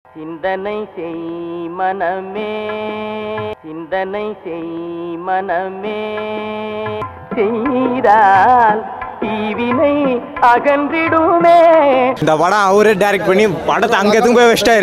சிந்தனை செய் மனமே சிந்தனை செய் மனமே செய்தால் தீவினை அகன்றிடுமே இந்த படம் அவரே டைரக்ட் பண்ணி படத்தை அங்க எதுவும் போய் வச்சிட்டாரு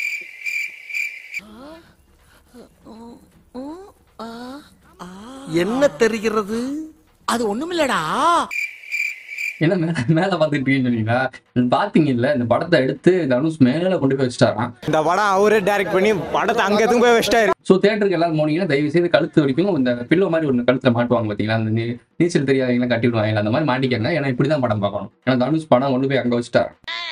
என்ன தெரிகிறது அது ஒண்ணுமில்லடா என்ன மேல மேல பாத்துட்டு இருக்கீங்கன்னு சொன்னீங்களா பாத்தீங்க இல்ல இந்த படத்தை எடுத்து தனுஷ் மேல கொண்டு போய் வச்சுட்டாராம் இந்த படம் அவரே டைரக்ட் பண்ணி படத்தை அங்க எதுவும் போய் வச்சிட்டாரு ஸோ தேட்டருக்கு எல்லாரும் போனீங்கன்னா தயவு செய்து கழுத்து வரைக்கும் இந்த பில்லோ மாதிரி ஒன்று கழுத்துல மாட்டுவாங்க பார்த்தீங்களா அந்த நீ- நீச்சல் தெரியாதவங்களாம் கட்டி விடுவாங்க அந்த மாதிரி மாட்டிக்கங்க ஏன்னா இப்படி தான் படம் பார்க்கணும் ஏன்னா தனுஷ் படம் கொண்டு போய் அங்கே வச்சுட்டார்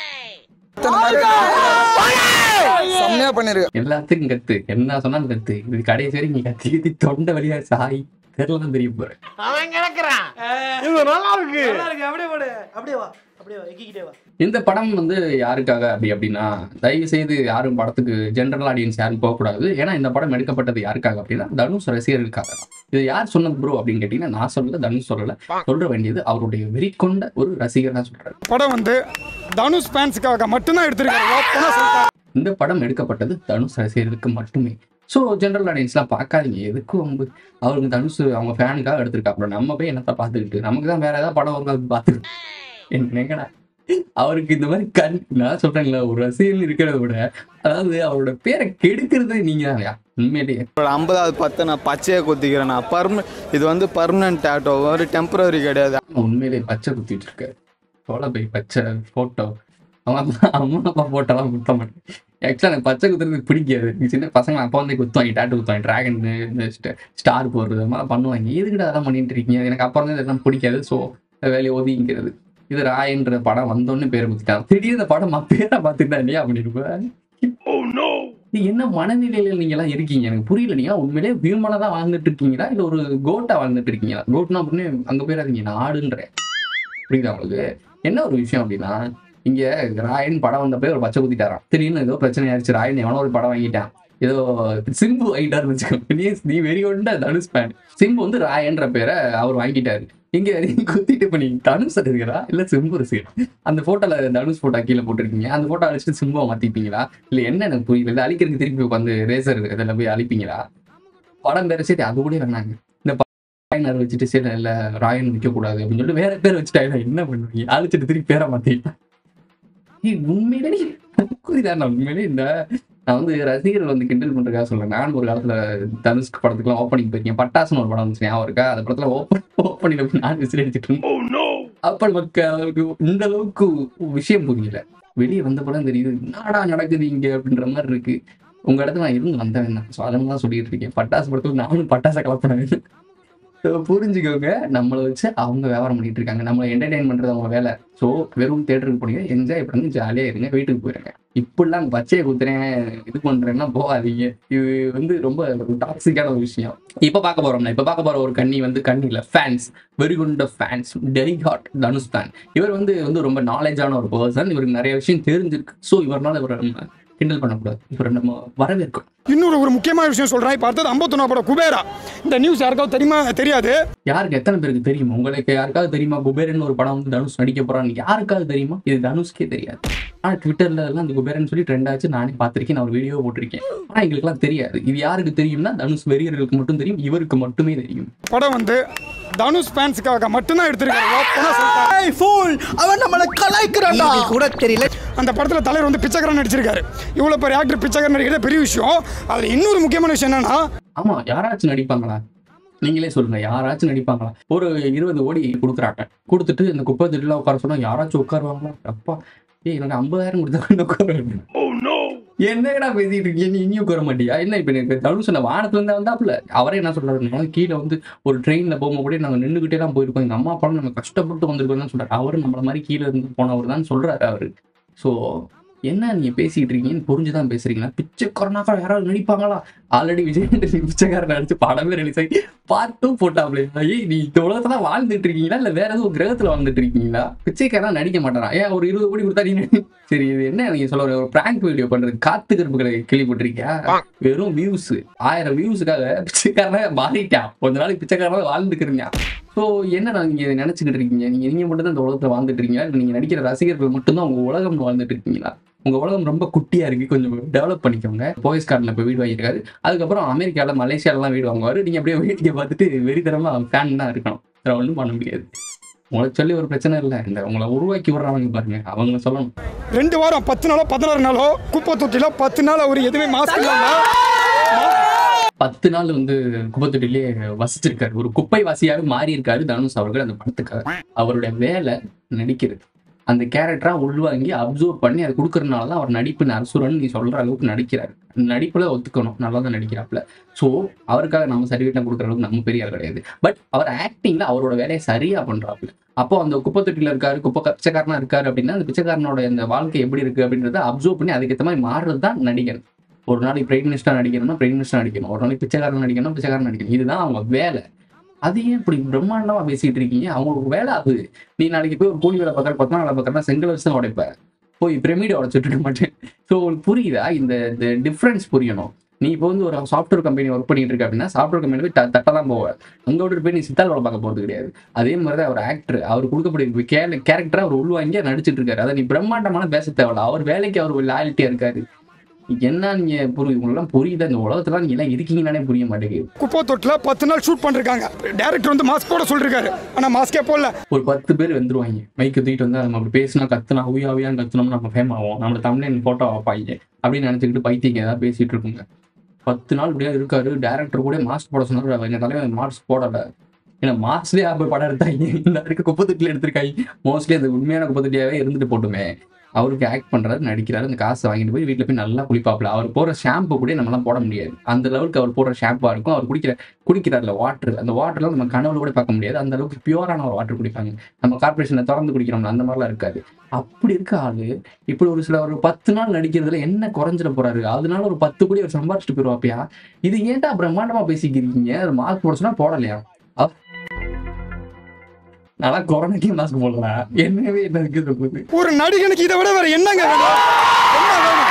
செம்மையா பண்ணிருக்க எல்லாத்துக்கும் கத்து என்ன சொன்னாலும் கத்து இது கடைசி வரைக்கும் நீ கத்தி கத்தி தொண்டை வழியா சாய் தெரியலாம் தெரிய போறேன் அவன் கிடக்குறான் அப்படியே போடு அப்படியே வா அப்படியே வா எக்கிக்கிட்டே வா இந்த படம் வந்து யாருக்காக அப்படி அப்படின்னா தயவு செய்து யாரும் படத்துக்கு ஜென்ரல் ஆடியன்ஸ் யாரும் போகக்கூடாது ஏன்னா இந்த படம் எடுக்கப்பட்டது யாருக்காக அப்படின்னா தனுஷ் ரசிகர்களுக்காக தான் இது யார் சொன்னது ப்ரோ அப்படின்னு கேட்டீங்கன்னா நான் சொல்லல தனுஷ் சொல்லல சொல்ற வேண்டியது அவருடைய வெறி கொண்ட ஒரு ரசிகர் தான் சொல்றாரு படம் வந்து தனுஷ் ஃபேன்ஸுக்காக மட்டும்தான் எடுத்திருக்காரு ஓப்பனா சொல்லிட்டாரு இந்த படம் எடுக்கப்பட்டது தனுஷ் ரசிகர்களுக்கு மட்டுமே ஸோ ஜென்ரல் ஆடியன்ஸ்லாம் பார்க்காதீங்க எதுக்கு வந்து அவருக்கு தனுஷ் அவங்க ஃபேனுக்காக எடுத்திருக்கா அப்புறம் நம்ம போய் என்னத்த பார்த்துக்கிட்டு நமக்கு தான் வேற ஏதாவது படம் வரும் பார்த்துக்கிட்டு என்னங்கடா அவருக்கு இந்த மாதிரி கண் நான் சொல்றேன்ல ஒரு ரசிகர்கள் இருக்கிறத விட அதாவது அவரோட பேரை கெடுக்கிறது நீங்க தான்யா உண்மையிலேயே ஒரு ஐம்பதாவது பத்தை நான் பச்சையா குத்திக்கிறேன் நான் பர்ம இது வந்து பர்மனன்ட் டேட்டோ ஒரு டெம்பரரி கிடையாது உண்மையிலேயே பச்சை குத்திட்டு இருக்காரு சோழ பை பச்சை போட்டோ அவங்க அப்பா அம்மா அப்பா போட்டோலாம் குத்த மாட்டேன் ஆக்சுவலாக எனக்கு பச்சை குத்துறதுக்கு பிடிக்காது நீ சின்ன பசங்க அப்பா வந்து குத்துவாங்க டேட்டு குத்துவாங்க டிராகன் இந்த ஸ்டார் போடுறது அது மாதிரி பண்ணுவாங்க எதுக்கிட்ட அதெல்லாம் பண்ணிட்டு இருக்கீங்க எனக்கு அப்புறம் தான் இதெல்லாம் பிடிக்காது ஸோ வேலையை ஒதுங்கிக்கிறது இது ராயன்ற படம் வந்தோடனே பேரை குத்திட்டான் திடீர்னு இந்த படம் ம- பேரை பார்த்துட்டா இல்லையா அப்படின்னு நீ என்ன மனநிலையில நீங்க எல்லாம் இருக்கீங்க எனக்கு புரியல நீங்க உண்மையிலேயே வியூமனா தான் வாழ்ந்துட்டு இருக்கீங்களா இல்ல ஒரு கோட்டா வாழ்ந்துட்டு இருக்கீங்களா கோட்னா அப்படின்னு அங்க போயிடாதீங்க நான் ஆடுன்றேன் புரியுதா உங்களுக்கு என்ன ஒரு விஷயம் அப்படின்னா இங்க ராயன் படம் வந்தப்போ ஒரு பச்சை குத்திட்டாராம் திடீர்னு ஏதோ பிரச்சனை ஆயிடுச்சு ராயன் எவனோ ஒரு படம் வாங்கிட்டான் ஏதோ சிம்பு வாங்கிட்டாருன்னு வச்சுக்கோ நீ நீ வெறி கொண்ட தனுஷ் ஃபேன் சிம்பு வந்து ராயன்ற பேரை அவர் வாங்கிட்டாரு இங்க நீ குத்திட்டு இப்ப நீ தனுஷ் இருக்கிறா இல்ல சிம்பு ரசிகரா அந்த போட்டோல தனுஷ் போட்டோ கீழே போட்டிருக்கீங்க அந்த போட்டோ அழிச்சிட்டு சிம்புவை மாத்திப்பீங்களா இல்ல என்ன எனக்கு புரியல இது அழிக்கிறதுக்கு திருப்பி உட்காந்து ரேசர் இதில் போய் அழிப்பீங்களா படம் பேர சரி அது கூட வேணாங்க இந்த ராயனர் வச்சுட்டு சரி இல்ல ராயன் நிக்க கூடாது அப்படின்னு சொல்லிட்டு வேற பேர் வச்சுட்டா என்ன பண்ணுவீங்க அழிச்சிட்டு திருப்பி பேரை மாத்திட்டா ஏய், உண்மையிலே புரியுதா நான் உண்மையிலே இந்த நான் வந்து ரசிகர்கள் வந்து கிண்டல் பண்றதுக்காக சொல்றேன் நான் ஒரு காலத்துல தனுஷ்க்கு படத்துக்குலாம் ஓப்பனிங் போயிருக்கேன் பட்டாசுன்னு ஒரு படம் வந்துச்சு ஞாபகம் இருக்கா அந்த படத்துல ஓப்பன் ஓப்பனிங்ல போய் நான் விசில் அடிச்சிட்டு இருந்தேன் அப்ப நமக்கு அவருக்கு இந்த அளவுக்கு விஷயம் புரியல வெளியே வந்த படம் தெரியுது என்னடா நடக்குது இங்க அப்படின்ற மாதிரி இருக்கு உங்க இடத்துல நான் இருந்து வந்தவன் தான் ஸோ அதனால தான் சொல்லிட்டு இருக்கேன் பட்டாசு படத்துல நானும் பட்டாசை கலப்பினேன் ஸோ புரிஞ்சுக்கோங்க நம்மளை வச்சு அவங்க வியாபாரம் பண்ணிட்டு இருக்காங்க நம்மளை என்டர்டைன் பண்றது அவங்க வேலை ஸோ வெறும் தேட்டருக்கு போனீங்க என்ஜாய் பண்ணுங்க ஜாலியாக இருங்க வீட்டுக்கு போயிருங்க இப்படிலாம் பச்சையை குத்துறேன் இது பண்றேன்னா போகாதீங்க இது வந்து ரொம்ப டாக்ஸிக்கான ஒரு விஷயம் இப்போ பார்க்க போறோம்னா இப்போ பார்க்க போற ஒரு கண்ணி வந்து கண்ணியில் ஃபேன்ஸ் வெரி குட் ஃபேன்ஸ் டெரி ஹாட் தனுஷ் ஃபேன் இவர் வந்து வந்து ரொம்ப நாலேஜான ஒரு பர்சன் இவருக்கு நிறைய விஷயம் தெரிஞ்சிருக்கு ஸோ இவரால் இவரை நம்ம கிண்டல் பண்ணக்கூடாது இவரை நம்ம வரவேற்கணும் இன்னொரு ஒரு முக்கியமான விஷயம் சொல்றேன் இப்போ அடுத்தது ஐம்பத்தொன்னா படம் குபேரா இந்த நியூஸ் யாருக்காவது தெரியுமா தெரியாது யாருக்கு எத்தனை பேருக்கு தெரியுமா உங்களுக்கு யாருக்காவது தெரியுமா குபேரன் ஒரு படம் வந்து தனுஷ் நடிக்க போறான்னு யாருக்காவது தெரியுமா இது தனுஷ்க்கே தெரியாது ஆனா ட்விட்டர்ல எல்லாம் அந்த குபேரன் சொல்லி ட்ரெண்ட் ஆச்சு நானே பார்த்திருக்கேன் நான் ஒரு வீடியோ போட்டிருக்கேன் ஆனா எங்களுக்குலாம் தெரியாது இது யாருக்கு தெரியும்னா தனுஷ் வெறியர்களுக்கு மட்டும் தெரியும் இவருக்கு மட்டுமே தெரியும் படம் வந்து தனுஷ் ஃபேன்ஸுக்காக மட்டும்தான் எடுத்திருக்காரு ஓப்பனா சொல்லிட்டாரு ஃபூல் அவன் நம்மள கலாய்க்கிறான்டா கூட தெரியல அந்த படத்துல தலைவர் வந்து பிச்சைக்காரன் நடிச்சிருக்காரு இவ்வளவு பெரிய ஆக்டர் பிச்சைக்காரன் நடிக்கிறது பெரிய விஷயம் அதுல இன்னொரு முக்கியமான விஷயம் என்னன்னா ஆமா யாராச்சும் நடிப்பாங்களா நீங்களே சொல்லுங்க யாராச்சும் நடிப்பாங்களா ஒரு இருபது கோடி கொடுக்குறாங்க கொடுத்துட்டு இந்த குப்பை திட்டுல உட்கார சொன்னா யாராச்சும் உட்காருவாங்களா அப்பா ஏய் எனக்கு ஐம்பதாயிரம் கொடுத்தா உட்கார என்னடா பேசிட்டு இருக்கீங்க நீ இனியும் உட்கார மாட்டியா என்ன இப்ப எனக்கு தனுஷ் சொன்ன வானத்துல இருந்தா வந்தாப்புல அவரே என்ன சொல்றாரு கீழே வந்து ஒரு ட்ரெயின்ல போகும்போது கூட நாங்க நின்றுகிட்டே தான் போயிருக்கோம் எங்க அம்மா அப்பாவும் நம்ம கஷ்டப்பட்டு வந்திருக்கோம் தான் சொல்றாரு அவரு நம்மள மாதிரி கீழே இருந்து போனவர் தான் சொல்றாரு அவரு ஸோ என்ன நீங்க பேசிட்டு இருக்கீங்கன்னு புரிஞ்சுதான் பேசுறீங்களா பிச்சைக்காரனாக்கா யாராவது நடிப்பாங்களா ஆல்ரெடி விஜய் ஆண்டனி பிச்சைக்காரன் நடிச்சு படமே ரிலீஸ் ஆகி பார்ட்டும் போட்டாப்லே ஏய் நீ இந்த உலகத்துல தான் வாழ்ந்துட்டு இருக்கீங்களா இல்ல வேற எதுவும் கிரகத்துல வாழ்ந்துட்டு இருக்கீங்களா பிச்சைக்காரன் நடிக்க மாட்டான் ஏன் ஒரு இருபது கோடி கொடுத்தா நீ நடி- சரி இது என்ன நீங்க சொல்ல வர ஒரு பிராங்க் வீடியோ பண்றது காத்து கருப்புகளை கேள்விப்பட்டிருக்கியா வெறும் வியூஸ் ஆயிரம் வியூஸுக்காக பிச்சைக்காரனா மாறிட்டான் கொஞ்ச நாளைக்கு பிச்சைக்காரனா வாழ்ந்துக்கிறீங்க ஸோ என்ன நீங்க நினைச்சுக்கிட்டு இருக்கீங்க நீங்க நீங்க மட்டும் தான் இந்த உலகத்துல வாழ்ந்துட்டு இருக்கீங்களா இல்ல நீங்க நடிக்கிற ரசிகர்கள் மட்டும்தான் உங்க உலகம் வாழ்ந்துட்டு இருக்கீங்களா உங்க உலகம் ரொம்ப குட்டியா இருக்கு கொஞ்சம் டெவலப் பண்ணிக்கோங்க போயஸ் கார்டில் இப்போ வீடு வாங்கியிருக்காரு அதுக்கப்புறம் அமெரிக்கால மலேசியாலலாம் வீடு வாங்குவாரு நீங்க அப்படியே வேடிக்கை பார்த்துட்டு வெறித்தனமா ஃபேன் தான் இருக்கணும் வேற ஒன்றும் பண்ண முடியாது உங்களுக்கு சொல்லி ஒரு பிரச்சனை இல்லை இந்த உங்களை உருவாக்கி விடுறவங்க பாருங்க அவங்க சொல்லணும் ரெண்டு வாரம் பத்து நாளோ பதினாறு நாளோ குப்பை தொட்டில பத்து நாள் அவர் எதுவுமே மாஸ்க் இல்லாம பத்து நாள் வந்து குப்பத்தொட்டிலே வசிச்சிருக்காரு ஒரு குப்பை வாசியாவே மாறி இருக்காரு தனுஷ் அவர்கள் அந்த படத்துக்காக அவருடைய வேலை நடிக்கிறது அந்த கேரக்டரா உள்வாங்கி அப்சர்வ் பண்ணி அதை கொடுக்கறதுனால தான் அவர் நடிப்பு நரசுரன் நீ சொல்ற அளவுக்கு நடிக்கிறாரு நடிப்புல ஒத்துக்கணும் நல்லா தான் நடிக்கிறாப்புல ஸோ அவருக்காக நம்ம சர்டிஃபிகேட்லாம் கொடுக்குற அளவுக்கு நம்ம பெரிய ஆள் கிடையாது பட் அவர் ஆக்டிங்ல அவரோட வேலையை சரியா பண்றாப்புல அப்போ அந்த குப்பை தொட்டில இருக்காரு குப்பை பிச்சைக்காரனா இருக்காரு அப்படின்னா அந்த பிச்சைக்காரனோட அந்த வாழ்க்கை எப்படி இருக்கு அப்படின்றத அப்சர்வ் பண்ணி அதுக்கேற்ற மாதிரி மாறுறது தான் நடிகர் ஒரு நாளைக்கு பிரைம் மினிஸ்டர் நடிக்கணும்னா பிரைம் மினிஸ்டர் நடிக்கணும் ஒரு நாளைக்கு பிச்சைக்காரன் நடிக்கணும் பிச்சைக்காரன் நடிக்கணும் இதுதான் அவங்க வேலை அது ஏன் இப்படி பிரம்மாண்டமா பேசிட்டு இருக்கீங்க அவங்களுக்கு வேலை அது நீ நாளைக்கு போய் ஒரு கூலி வேலை பார்க்கற பத்து நாள் வேலை பார்க்கறா செங்கல் வச்சு தான் உடைப்ப போய் பிரமிடு உடைச்சிட்டு இருக்க மாட்டேன் ஸோ உங்களுக்கு புரியுதா இந்த இந்த டிஃப்ரென்ஸ் புரியணும் நீ இப்போ வந்து ஒரு சாஃப்ட்வேர் கம்பெனி ஒர்க் பண்ணிட்டு இருக்க அப்படின்னா சாஃப்ட்வேர் கம்பெனி போய் த- தட்ட தான் போவேன் அங்க விட்டுட்டு போய் நீ சித்தால் வேலை பார்க்க போறது கிடையாது அதே மாதிரி தான் அவர் ஆக்டர் அவர் கொடுக்கக்கூடிய கே கேரக்டரா அவர் உள்வாங்கி நடிச்சிட்டு இருக்காரு அதை நீ பிரம்மாண்டமான பேச தேவையில்ல அவர் வேலைக்கு அவர் லாயல்ட்டியா இருக்காரு என்ன நீங்க புரியுது உங்களெல்லாம் புரியுதா இந்த உலகத்துல நீங்க எல்லாம் இருக்கீங்கன்னாலே புரிய மாட்டேங்குது குப்பை தொட்டில பத்து நாள் ஷூட் பண்ணிருக்காங்க டேரக்டர் வந்து மாஸ்க் போட சொல்லிருக்காரு ஆனா மாஸ்கே போடல ஒரு பத்து பேர் வந்துருவாங்க மைக்கு தூக்கிட்டு வந்து நம்ம அப்படி பேசினா கத்துனா உயா உயான்னு கத்துனோம்னா நம்ம ஃபேம் ஆகும் நம்ம தமிழ் போட்டோ வைப்பாங்க அப்படின்னு நினைச்சுக்கிட்டு பைத்தியங்க ஏதாவது பேசிட்டு இருக்குங்க பத்து நாள் இப்படியே இருக்காரு டேரக்டர் கூட மாஸ்க் போட சொன்னாரு எங்க தலைவன் மாஸ்க் போடல ஏன்னா மாஸ்க்லேயே அப்போ படம் எடுத்தாங்க இந்த இருக்க குப்பை தொட்டில எடுத்திருக்காங்க மோஸ்ட்லி அந்த உண்மையான குப்பை தொட்டியாவே இருந்துட்டு போட்டுமே அவருக்கு ஆக்ட் பண்றாரு நடிக்கிறாரு அந்த காசை வாங்கிட்டு போய் வீட்டில் போய் நல்லா குளிப்பாப்புல அவர் போடுற ஷாம்பு கூட நம்மளாம் போட முடியாது அந்த லெவலுக்கு அவர் போடுற ஷாம்பா இருக்கும் அவர் குடிக்கிற குடிக்கிறார்ல வாட்டர் அந்த வாட்டர்லாம் நம்ம கனவுல கூட பார்க்க முடியாது அந்த அளவுக்கு பியூரான ஒரு வாட்டர் குடிப்பாங்க நம்ம கார்பரேஷனை திறந்து குடிக்கிறோம்ல அந்த மாதிரிலாம் இருக்காது அப்படி இருக்க ஆளு இப்படி ஒரு சில ஒரு பத்து நாள் நடிக்கிறதுல என்ன குறைஞ்சிட போறாரு அதனால ஒரு பத்து கோடி அவர் சம்பாரிச்சிட்டு போயிருவாப்பியா இது ஏன்டா பிரம்மாண்டமா பேசிக்கிறீங்க மாஸ்க் போட சொன்னா போடலையா அவ- நல்லா கொரோனாக்கே மாஸ்க் போடல என்னவே என்ன இருக்குது போகுது ஒரு நடிகனுக்கு இதை விட வேற என்னங்க வேணும் என்ன வேணும்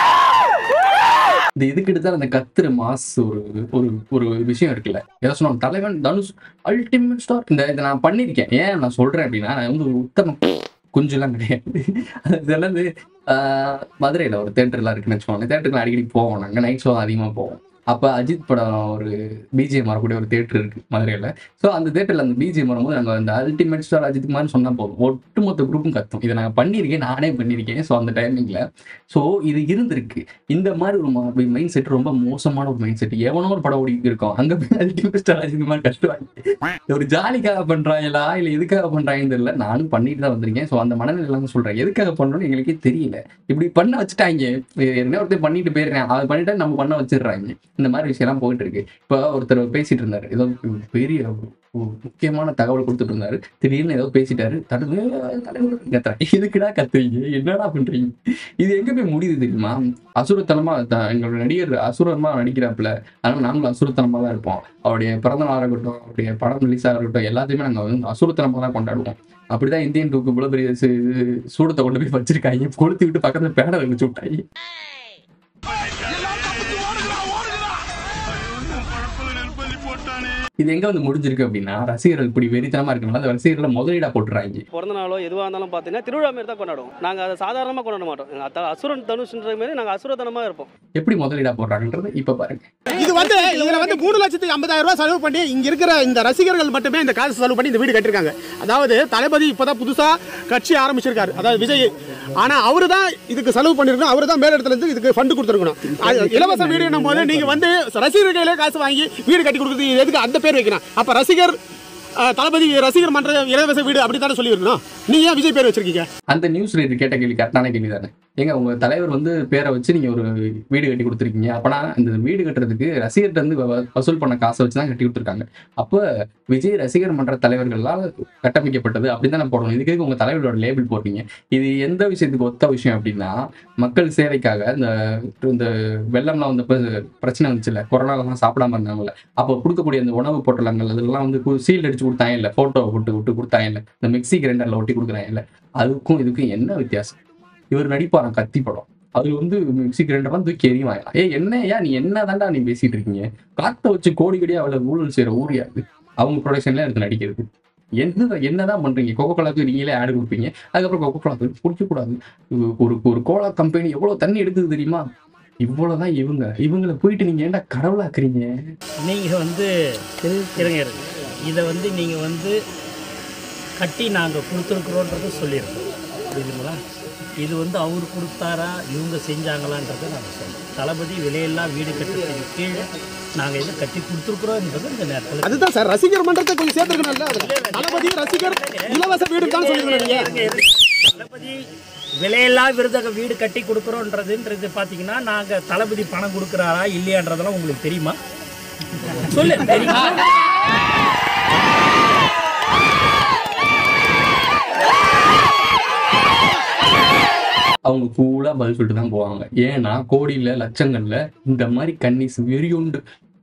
இந்த இதுக்கு எடுத்தால் அந்த கத்துற மாஸ் ஒரு ஒரு ஒரு விஷயம் இருக்குல்ல ஏதோ சொன்னாங்க தலைவன் தனுஷ் அல்டிமேட் ஸ்டார் இந்த இதை நான் பண்ணியிருக்கேன் ஏன் நான் சொல்றேன் அப்படின்னா நான் வந்து ஒரு உத்தம குஞ்சுலாம் கிடையாது அதெல்லாம் வந்து ஆஹ், மதுரையில ஒரு தேட்டர்லாம் இருக்குன்னு வச்சுக்கோங்க தேட்டருக்கு அடிக்கடி போவோம் நாங்கள் நைட் ஷோ அதிகமாக போவோம் அப்போ அஜித் படம் ஒரு பிஜிஎம் வரக்கூடிய ஒரு தேட்டர் இருக்கு மதுரையில் ஸோ அந்த தேட்டரில் அந்த பிஜிஎம் வரும்போது நாங்கள் அந்த அல்டிமேட் ஸ்டார் அஜித் குமார்னு சொன்னால் போதும் ஒட்டுமொத்த குரூப்பும் கத்தும் இதை நாங்கள் பண்ணியிருக்கேன் நானே பண்ணியிருக்கேன் ஸோ அந்த டைமிங்கில் ஸோ இது இருந்திருக்கு இந்த மாதிரி ஒரு மைண்ட் செட் ரொம்ப மோசமான ஒரு மைண்ட் செட் எவனோ ஒரு படம் ஓடி இருக்கும் அங்க போய் அல்டிமேட் ஸ்டார் அஜித் குமார் கஷ்டவாங்க ஒரு ஜாலிக்காக பண்றாங்களா இல்ல எதுக்காக பண்றாங்கன்னு தெரியல நானும் பண்ணிட்டு தான் வந்திருக்கேன் ஸோ அந்த மனநிலை சொல்றேன் எதுக்காக பண்றோம்னு எங்களுக்கே தெரியல இப்படி பண்ண வச்சுட்டாங்க என்ன ஒருத்தர் பண்ணிட்டு போயிடுறேன் அதை பண்ணிட்டா நம்ம பண்ண வச்சிடுறாங்க இந்த மாதிரி விஷயம்லாம் போயிட்டு இருக்கு இப்போ ஒருத்தர் பேசிட்டு இருந்தாரு ஏதோ பெரிய ஒரு முக்கியமான தகவல் கொடுத்துட்டு இருந்தாரு திடீர்னு ஏதோ பேசிட்டாரு தடுத்து தலைவர் கத்துறாங்க எதுக்குடா கத்துறீங்க என்னடா பண்றீங்க இது எங்க போய் முடியுது தெரியுமா அசுரத்தனமா த- எங்களோட நடிகர் அசுரமா நடிக்கிறாப்புல அதனால நாங்களும் அசுரத்தனமா தான் இருப்போம் அவருடைய பிறந்த நாளாக இருக்கட்டும் அவருடைய படம் ரிலீஸ் இருக்கட்டும் எல்லாத்தையுமே நாங்கள் வந்து அசுரத்தனமா தான் கொண்டாடுவோம் அப்படிதான் இந்தியன் டூக்கு இவ்வளவு பெரிய சு- இது சூடத்தை கொண்டு போய் வச்சிருக்காங்க கொளுத்தி விட்டு பக்கத்துல பேட வச்சு விட்டாங்க இது எங்க வந்து முடிஞ்சிருக்கு அப்படின்னா ரசிகர்கள் இப்படி வெறித்தனமா இருக்கனால அந்த ரசிகர்களை முதலீடா போட்டுறாங்க பிறந்த நாளோ எதுவாக இருந்தாலும் பார்த்தீங்கன்னா திருவிழா மாரி தான் கொண்டாடுவோம் நாங்கள் அதை சாதாரணமாக கொண்டாட மாட்டோம் எங்க அத்த- அசுரன் தனுஷ்ன்ற மாதிரி நாங்கள் அசுரத்தனமாக இருப்போம் எப்படி முதலீடா போடுறாங்கன்றது இப்ப பாருங்க இது வந்து இதுல வந்து மூணு லட்சத்துக்கு ஐம்பதாயிரம் ரூபாய் செலவு பண்ணி இங்க இருக்கிற இந்த ரசிகர்கள் மட்டுமே இந்த காசு செலவு பண்ணி இந்த வீடு கட்டிருக்காங்க அதாவது தளபதி இப்பதான் புதுசா கட்சி ஆரம்பிச்சிருக்காரு அதாவது விஜய் ஆனா அவரு தான் இதுக்கு செலவு பண்ணிருக்கணும் அவரு தான் மேலிடத்துல இருந்து இதுக்கு ஃபண்டு கொடுத்துருக்கணும் அது இலவச வீடு போது நீங்க வந்து ரசிகர் கையில காசு வாங்கி வீடு கட்டி கொடுக்குறது எதுக்கு அந்த பேர் வைக்கணும் அப்ப ரசிகர் அஹ், தளபதி ரசிகர் மன்ற இலவச வீடு அப்படி தானே சொல்லியிருக்கணும் நீங்க ஏன் விஜய் பேர் வச்சிருக்கீங்க அந்த நியூஸ் ரீடர் கேட்ட கேள்வி கரெக்டான கேள்வி தானே ஏங்க உங்க தலைவர் வந்து பேரை வச்சு நீங்க ஒரு வீடு கட்டி கொடுத்துருக்கீங்க அப்பனா இந்த வீடு கட்டுறதுக்கு ரசிகர்கிட்ட இருந்து வ- வசூல் பண்ண காசை வச்சு தான் கட்டி கொடுத்துருக்காங்க அப்ப விஜய் ரசிகர் மன்ற தலைவர்களால் கட்டமைக்கப்பட்டது அப்படின்னு தானே போடணும் இதுக்கு உங்க தலைவரோட லேபிள் போடுறீங்க இது எந்த விஷயத்துக்கு ஒத்த விஷயம் அப்படின்னா மக்கள் சேவைக்காக இந்த இந்த வெள்ளம்லாம் வந்து பிரச்சனை வந்துச்சுல்ல கொரோனாலாம் சாப்பிடாம இருந்தாங்கல்ல அப்போ கொடுக்கக்கூடிய அந்த உணவு பொட்டலங்கள் அதெல்லாம் வந்து சீல் அடிச்சு கொடுத்தாங்க இல்லை போட்டோ விட்டு விட்டு கொடுத்தாங்க இல்லை இந்த மிக்ஸி கிரைண்டர்ல ஒட்டி கொடுக்குறாங்க இல்லை அதுக்கும் இதுக்கும் என்ன வித்தியாசம் இவர் நடிப்பாராம் கத்தி படம் அது வந்து மிக்ஸி கிரைண்டர்லாம் தூக்கி எறிவாங்க ஏ என்னையா நீ என்ன தாண்டா நீ பேசிட்டு இருக்கீங்க காத்த வச்சு கோடி கோடியா அவ்வளவு ஊழல் செய்யற ஊர் யாது அவங்க ப்ரொடக்ஷன்ல இருக்கு நடிக்கிறது என்ன என்னதான் பண்றீங்க கோகோ கோலாக்கு நீங்களே ஆடு கொடுப்பீங்க அதுக்கப்புறம் கோகோ கோலா குடிக்கக்கூடாது ஒரு ஒரு கோலா கம்பெனி எவ்வளோ தண்ணி எடுக்குது தெரியுமா இவ்வளோதான் இவங்க இவங்களை போயிட்டு நீங்க ஏன்டா கடவுளாக்குறீங்க நீங்கள் வந்து இருங்க இருங்க இதை வந்து நீங்கள் வந்து கட்டி நாங்கள் கொடுத்துருக்குறோன்றது சொல்லியிருக்கோம் புரியுதுங்களா இது வந்து அவர் கொடுத்தாரா இவங்க செஞ்சாங்களான்றதை நாங்கள் சொல்றோம் தளபதி விலையில்லா வீடு கட்டுறதுக்கு கீழே நாங்கள் எது கட்டி கொடுத்துருக்குறோன்றது இந்த நேரத்தில் அதுதான் சார் ரசிகர் மன்றத்தை கொஞ்சம் சேர்த்துருக்கணும்ல அதுல தளபதி ரசிகர் இலவச வீடு தான் சொல்லிருக்கீங்க நீங்க தளபதி விலையில்லா விருதக வீடு கட்டி கொடுக்குறோன்றதுன்றது பார்த்தீங்கன்னா நாங்கள் தளபதி பணம் கொடுக்குறாரா இல்லையான்றதெல்லாம் உங்களுக்கு தெரியுமா சொல்லு தெரியுமா அவங்க கூலாக பதில் சொல்லிட்டு தான் போவாங்க ஏன்னா கோடியில் லட்சங்கள்ல இந்த மாதிரி கன்னிஸ் வெறியுண்டு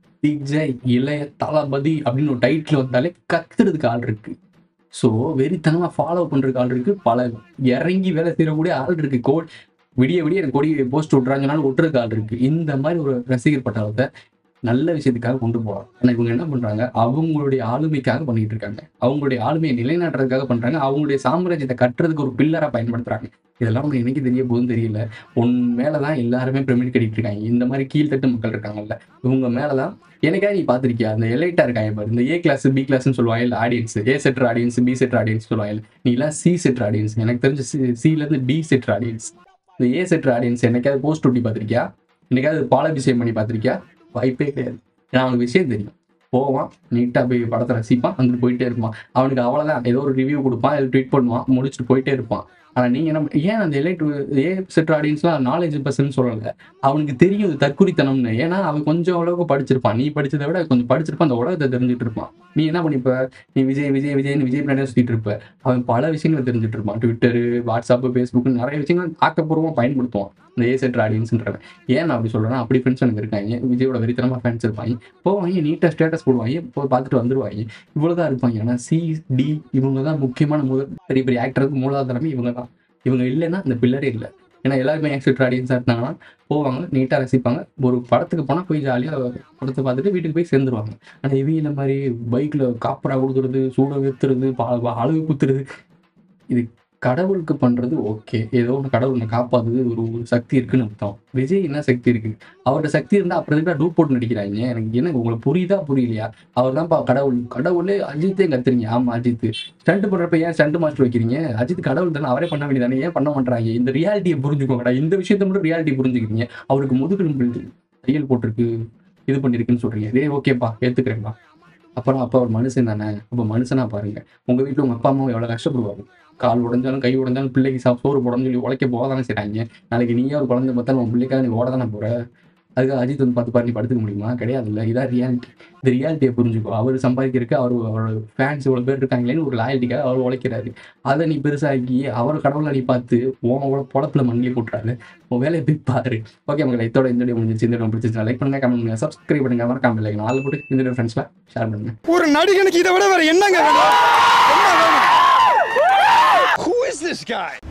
விஜய் இளைய தளபதி அப்படின்னு ஒரு டைட்டில் வந்தாலே கத்துறதுக்கு ஆள் இருக்கு ஸோ வெறித்தனமாக ஃபாலோ பண்ணுறதுக்கு ஆள் இருக்கு பல இறங்கி வேலை செய்யக்கூடிய ஆள் இருக்கு கோ விடிய விடிய எனக்கு கொடி போஸ்ட் விட்றாங்கனாலும் ஒட்டுறதுக்கு ஆள் இருக்கு இந்த மாதிரி ஒரு ரசிகர் பட்டாளத்தை நல்ல விஷயத்துக்காக கொண்டு போகலாம் ஆனால் இவங்க என்ன பண்றாங்க அவங்களுடைய ஆளுமைக்காக பண்ணிட்டு இருக்காங்க அவங்களுடைய ஆளுமையை நிலைநாட்டுறதுக்காக பண்றாங்க அவங்களுடைய சாம்ராஜ்யத்தை கட்டுறதுக்கு ஒரு பில்லரா பயன்படுத்துறாங்க இதெல்லாம் உங்களுக்கு என்னைக்கு தெரிய போகுதுன்னு தெரியல உன் மேலதான் எல்லாருமே பிரமிட் கட்டிட்டு இருக்காங்க இந்த மாதிரி கீழ்த்தட்டு மக்கள் இருக்காங்கல்ல இவங்க மேலதான் எனக்கா நீ பார்த்திருக்கியா அந்த எலைட்டா இருக்காங்க பாரு இந்த ஏ கிளாஸ் பி கிளாஸ்னு சொல்லுவாங்க இல்லை audience A centre audience B centre audience சொல்லுவாங்க நீ எல்லாம் சி செட்டர் ஆடியன்ஸ் எனக்கு தெரிஞ்ச சில இருந்து டி செட்டர் ஆடியன்ஸ் இந்த ஏ செட்டர் ஆடியன்ஸ் என்னைக்காவது போஸ்ட் ஒட்டி பார்த்திருக்கியா என்னைக்காவது பாலாபிஷேகம் பண்ணி பார்த்திருக்கியா வாய்ப்பே கிடையாது ஏன்னா அவனுக்கு விஷயம் தெரியும் போவான் நீட்டாக போய் படத்தை ரசிப்பான் வந்துட்டு போயிட்டே இருப்பான் அவனுக்கு அவ்வளோதான் ஏதோ ஒரு ரிவ்யூ கொடுப்பான் இல்லை ட்வீட் பண்ணுவான் முடிச்சுட்டு போயிட்டே இருப்பான் ஆனால் நீங்கள் என்ன ஏன் அந்த எலைட் ஏ செட் ஆடியன்ஸ்லாம் நாலேஜ் பர்சன் சொல்லலை அவனுக்கு தெரியும் இது தற்குறித்தனம்னு ஏன்னா அவன் கொஞ்சம் அளவுக்கு படிச்சிருப்பான் நீ படிச்சதை விட கொஞ்சம் படிச்சிருப்பான் அந்த உலகத்தை தெரிஞ்சுட்டு இருப்பான் நீ என்ன பண்ணிப்ப நீ விஜய் விஜய் விஜய்னு விஜய் பின்னாடியே சுற்றிட்டு இருப்ப அவன் பல விஷயங்களை தெரிஞ்சுட்டு இருப்பான் ட்விட்டரு வாட்ஸ்அப்பு ஃபேஸ்புக் நிறைய விஷயங்கள் ஆக்கப்பூர்வமாக பயன்படுத்துவான் இந்த ஏ செட் ஆடியன்ஸ்ன்றவன் ஏன் நான் அப்படி சொல்றேன்னா அப்படி ஃப்ரெண்ட்ஸ் எனக்கு இருக்காங்க விஜயோட வெறித்தனமாக ஃபேன்ஸ் இருப்பாங்க போவாங்க நீட்டாக ஸ்டேட்டஸ் போடுவாங்க போய் பார்த்துட்டு வந்துருவாங்க இவ்வளோதான் இருப்பாங்க ஆனால் சி டி இவங்க தான் முக்கியமான முதல் பெரிய பெரிய ஆக்டருக்கு மூலாதாரமே இவங்க தான் இவங்க இல்லைன்னா அந்த பில்லரே இல்லை ஏன்னா எல்லாருமே ஆக்செப்ட் ஆடியன்ஸாக இருந்தாங்கன்னா போவாங்க நீட்டாக ரசிப்பாங்க ஒரு படத்துக்கு போனால் போய் ஜாலியாக படத்தை பார்த்துட்டு வீட்டுக்கு போய் சேர்ந்துருவாங்க ஆனால் இவங்க இந்த மாதிரி பைக்கில் காப்பரா கொடுக்குறது சூட வைத்துறது அழகு குத்துறது இது கடவுளுக்கு பண்றது ஓகே ஏதோ ஒன்று கடவுள் என்னை காப்பாத்துது ஒரு ஒரு சக்தி இருக்குன்னு அர்த்தம் விஜய் என்ன சக்தி இருக்கு அவர்கிட்ட சக்தி இருந்தா அப்புறம் எதுக்கு டூப் போட்டு நடிக்கிறாங்க எனக்கு என்ன உங்களுக்கு புரியுதா புரியலையா அவர் தான்ப்பா கடவுள் கடவுளே அஜித்தே கத்துறீங்க ஆமா அஜித் ஸ்டண்ட் பண்றப்ப ஏன் ஸ்டண்ட் மாஸ்டர் வைக்கிறீங்க அஜித் கடவுள் தானே அவரே பண்ண வேண்டியதானே ஏன் பண்ண மாட்டாங்க இந்த ரியாலிட்டியை புரிஞ்சுக்கோங்கடா இந்த விஷயத்த மட்டும் ரியாலிட்டி புரிஞ்சுக்கிறீங்க அவருக்கு முதுகெலும்பு தையல் போட்டிருக்கு இது பண்ணிருக்குன்னு சொல்றீங்க இதே ஓகேப்பா ஏத்துக்கிறேன்ப்பா அப்புறம் அப்போ அவர் மனுஷன் தானே அப்போ மனுஷனா பாருங்க உங்க வீட்டில் உங்க அப்பா அம்மா எவ்வளவு கஷ்டப்படுவாங்க கால் உடஞ்சாலும் கை உடஞ்சாலும் பிள்ளைக்கு சா- சோறு போடணும்னு சொல்லி உழைக்க போக தானே செய்றாங்க நாளைக்கு நீயே ஒரு குழந்தை பார்த்தாலும் உன் பிள்ளைக்காக நீ ஓட தானே போற அதுக்கு அஜித் வந்து பார்த்து பாரு நீ படுத்துக்க முடியுமா கிடையாதுல்ல இதான் ரியாலிட்டி இந்த ரியாலிட்டியை புரிஞ்சுக்கோ அவர் சம்பாதிக்கிறதுக்கு அவர் அவரோட ஃபேன்ஸ் இவ்வளோ பேர் இருக்காங்களேன்னு ஒரு லாயல்ட்டிக்காக அவர் உழைக்கிறாரு அதை நீ பெருசாக்கி அவர் கடவுளை நீ பார்த்து உன் பொழப்புல மண்ணிலே போட்டுறாரு உன் வேலையை போய் பாரு ஓகே மக்களை இதோட இந்த வீடியோ முடிஞ்சிச்சு இந்த வீடியோ பிடிச்சிருந்தா லைக் பண்ணுங்க கமெண்ட் பண்ணுங்க சப்ஸ்கிரைப் பண்ணுங்க மறக்காம லைக் நாலு போட்டு இந்த வீடியோ ஃப்ரெண்ட்ஸ்ல ஷேர் பண்ணுங்க ஒரு நடிகனுக்கு இதை விட வேற என்னங்க வேணும் என்ன வேணும் Who is this guy?